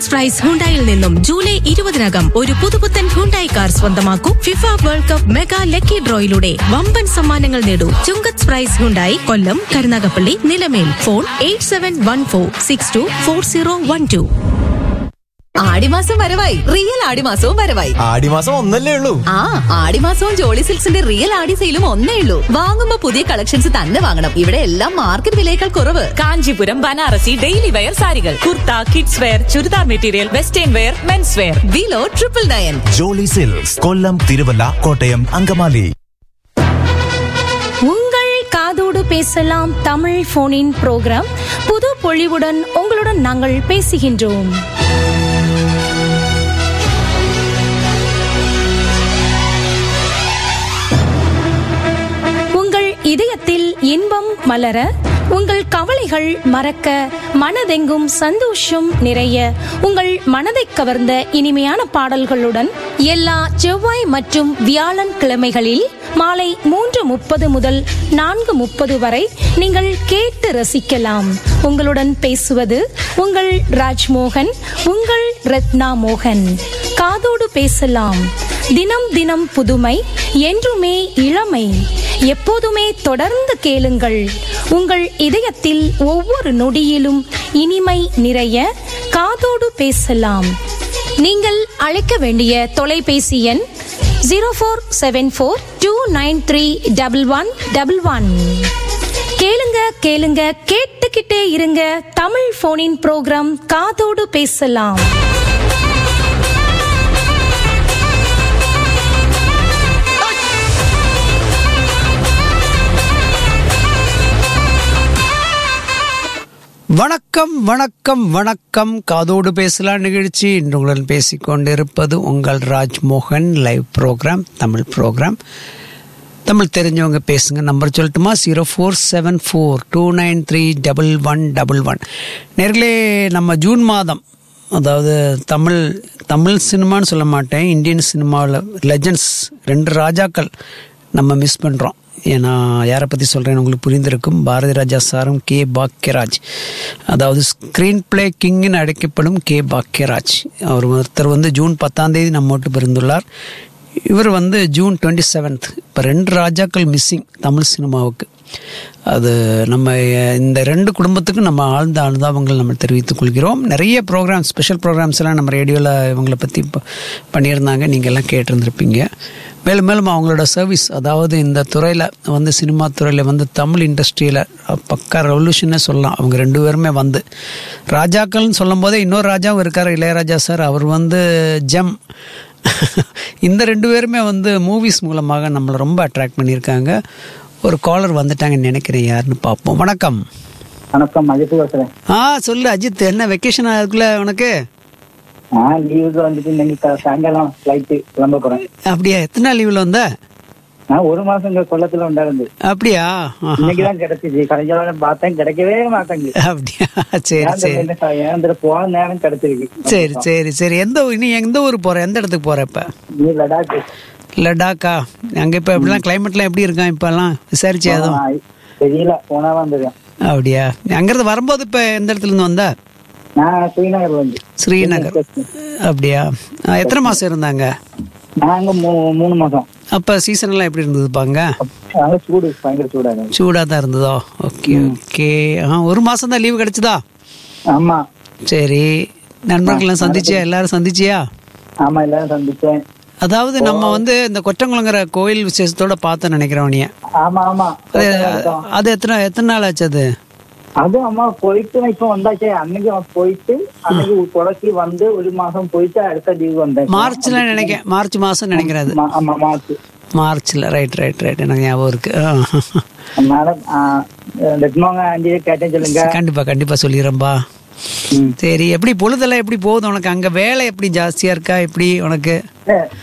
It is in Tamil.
ചുങ്കത്ത് പ്രൈസ് ഹുണ്ടായിൽ നിന്നും ജൂലൈ ഇരുപതിനകം ഒരു പുതുപുത്തൻ ഹുണ്ടായി കാർ സ്വന്തമാക്കൂ FIFA world cup mega lucky ഡ്രോയിലൂടെ വമ്പൻ സമ്മാനങ്ങൾ നേടൂ Chungath prize Hyundai Kollam Karunagappally Nilamel phone eight seven one four six two four zero one two ആടിമാസം വരവായി റിയൽ ആടിമാസവും വരവായി ആടിമാസം ഒന്നല്ലേ ഉള്ളൂ ആ ആടിമാസവും ജോളി സിൽക്സിന്റെ റിയൽ ആടി സെയിലും ഒന്നേ ഉള്ളൂ വാങ്ങുമ്പോ പുതിയ കളക്ഷൻസ് തന്നെ വാങ്ങണം ഇവിടെ എല്ലാം മാർക്കറ്റ് വിലയേക്കാൾ കുറവ് കാഞ്ചീപുരം ബനാറസി ഡെയിലി വെയർ സാരികൾ kurta kids wear churidar material western wear men's wear below triple nine Jolly silks Kollam Thiruvalla Kottayam Angamaly உங்கள் காதோடு பேசலாம் தமிழ் போனின் ப்ரோக்ராம் புது பொழிவுடன் உங்களுடன் நாங்கள் பேசுகின்றோம் உங்கள் இதயத்தில் இன்பம் மலர உங்கள் கவலைகள் மறக்க மனதெங்கும் சந்தோஷம் நிறைய உங்கள் மனதை கவர்ந்த இனிமையான பாடல்களுடன் எல்லா செவ்வாய் மற்றும் வியாழன் கிழமைகளில் மாலை மூன்று முப்பது முதல் நான்கு முப்பது வரை நீங்கள் கேட்டு ரசிக்கலாம் உங்களுடன் பேசுவது உங்கள் ராஜ்மோகன் உங்கள் ரத்னா மோகன் காதோடு பேசலாம் தினம் தினம் புதுமை என்றுமே இளமை எப்போதுமே தொடர்ந்து கேளுங்கள் உங்கள் இதயத்தில் ஒவ்வொரு நொடியிலும் இனிமை நிறைய காதோடு பேசலாம் நீங்கள் அழைக்க வேண்டிய தொலைபேசி எண் zero four seven four two nine three double one double one கேளுங்க கேளுங்க கேட்டுக்கிட்டே இருங்க தமிழ் போனின் ப்ரோக்ராம் காதோடு பேசலாம் வணக்கம் வணக்கம் வணக்கம் காதோடு பேசலாம் நிகழ்ச்சி இன்று உங்களுடன் பேசிக்கொண்டிருப்பது உங்கள் Rajmohan live program Tamil program Tamil தெரிஞ்சவங்க பேசுங்க நம்பர் சொல்லட்டுமா zero four seven four two nine three double one double one நேர்களே நம்ம ஜூன் மாதம் அதாவது தமிழ் தமிழ் சினிமான்னு சொல்ல மாட்டேன் இந்தியன் சினிமாவில் லெஜண்ட்ஸ் ரெண்டு ராஜாக்கள் நம்ம மிஸ் பண்ணுறோம் ஏன்னா யாரை பற்றி சொல்கிறேன்னு உங்களுக்கு புரிந்திருக்கும் பாரதி ராஜா சாரும் கே பாக்யராஜ் அதாவது ஸ்க்ரீன் பிளே கிங்னு அழைக்கப்படும் கே பாக்யராஜ் அவர் ஒருத்தர் வந்து ஜூன் பத்தாம் தேதி நம்மோட்டு பிறந்துள்ளார் இவர் வந்து ஜூன் டுவெண்ட்டி செவன்த் இப்போ ரெண்டு ராஜாக்கள் மிஸ்ஸிங் தமிழ் சினிமாவுக்கு அது நம்ம இந்த ரெண்டு குடும்பத்துக்கும் நம்ம ஆழ்ந்த அனுதாபங்கள் நம்ம தெரிவித்துக் கொள்கிறோம் நிறைய ப்ரோக்ராம் ஸ்பெஷல் ப்ரோக்ராம்ஸ் எல்லாம் நம்ம ரேடியோவில் இவங்களை பற்றி ப- பண்ணியிருந்தாங்க நீங்கள் எல்லாம் கேட்டிருந்திருப்பீங்க மேலும் மேலும் அவங்களோட சர்வீஸ் அதாவது இந்த துறையில் வந்து சினிமா துறையில் வந்து தமிழ் இண்டஸ்ட்ரியில் பக்கா ரெவல்யூஷனே சொல்லலாம் அவங்க ரெண்டு பேருமே வந்து ராஜாக்கள்னு சொல்லும் போதே இன்னொரு ராஜாவும் இருக்கார் இளையராஜா சார் அவர் வந்து ஜெம் இந்த ரெண்டு பேருமே வந்து மூவிஸ் மூலமாக நம்மளை ரொம்ப அட்ராக்ட் பண்ணியிருக்காங்க ஒரு காலர் வந்துட்டாங்கன்னு நினைக்கிறேன் யாருன்னு பார்ப்போம் வணக்கம் வணக்கம் அஜித் பேசுறேன் ஆ சொல்லு அஜித் என்ன வெக்கேஷன் இருக்குல்ல உனக்கு நான் லீவுக்கு வந்துட்டு இன்னைக்கு கா- சாயங்காலம் ஃபிளைட்டு கிளம்ப போறேன் அப்படியா எத்தனை நாள் லீவில் வந்த நான் ஒரு மாசம் இங்க கொல்லத்துல உண்டாருந்து அப்படியா ஆஹா. இன்னைக்குதான் கிடைச்சிச்சு கலைஞரோட பார்த்தேன் கிடைக்கவே மாட்டேங்க அப்படியா சரி சரி ஏன் போன நேரம் கிடைச்சிருக்கு சரி சரி சரி எந்த ஊ- நீ எந்த ஊர் போற எந்த இடத்துக்கு போற இப்ப நீ லடாக் லடாக்கா அங்க இப்ப எப்படிலாம் கிளைமேட்லாம் எப்படி இருக்கான் இப்பெல்லாம் விசாரிச்சு எதுவும் ஆ, தெரியல போனாதான் தெரியும் அப்படியா அங்கிருந்து வரும்போது இப்ப எந்த இடத்துல இருந்து வந்த நான் ஸ்ரீநகர் வந்து ஸ்ரீநகர் அப்படியா ஆ, எத்தனை மாசம் இருந்தாங்க நாங்க மூ- மூணு மாசம் அப்ப சீசன் எல்லாம் எப்படி இருந்ததுப்பாங்க அங்க சூடு பயங்கர சூடா இருந்துச்சு சூடா தான் இருந்ததோ ஓகே ஓகே ஆ ஒரு மாசம் தான் லீவு கிடைச்சதா ஆமா சரி நண்பர்கள்லாம் சந்திச்சியா எல்லாரும் சந்திச்சியா ஆமா எல்லாரும் சந்திச்சேன் அதாவது நம்ம வந்து இந்த கொற்றங்குளங்கிற கோயில் விசேஷத்தோட பார்த்தோம் நினைக்கிறோம் நீ ஆமா ஆமா அது அது எத்தனை எத்தனை நாள் ஆச்சு அது அது அம்மா போயிட்டு நான் இப்ப வந்தாச்சே அன்னைக்கு அவன் போயிட்டு அன்னைக்கு தொடக்கி வந்து ஒரு மாசம் போயிட்டு அடுத்த லீவ் வந்தேன் மார்ச்ல நினைக்கிறேன் மார்ச் மாசம் நினைக்கிறேன் அது மா- ஆமா மார்ச் மார்ச்ல ரைட் ரைட் ரைட் எனக்கு ஞாபகம் இருக்கு ஆ. அதனால லட்சுமங்க ஆண்டியை கேட்டேன் சொல்லுங்க கண்டிப்பா கண்டிப்பா சொல்லிடுறேன்பா ம். சரி எப்படி பொழுதெல்லாம் எப்படி போகுது உனக்கு அங்க வேலை எப்படி ஜாஸ்தியா இருக்கா எப்படி உனக்கு ஏ,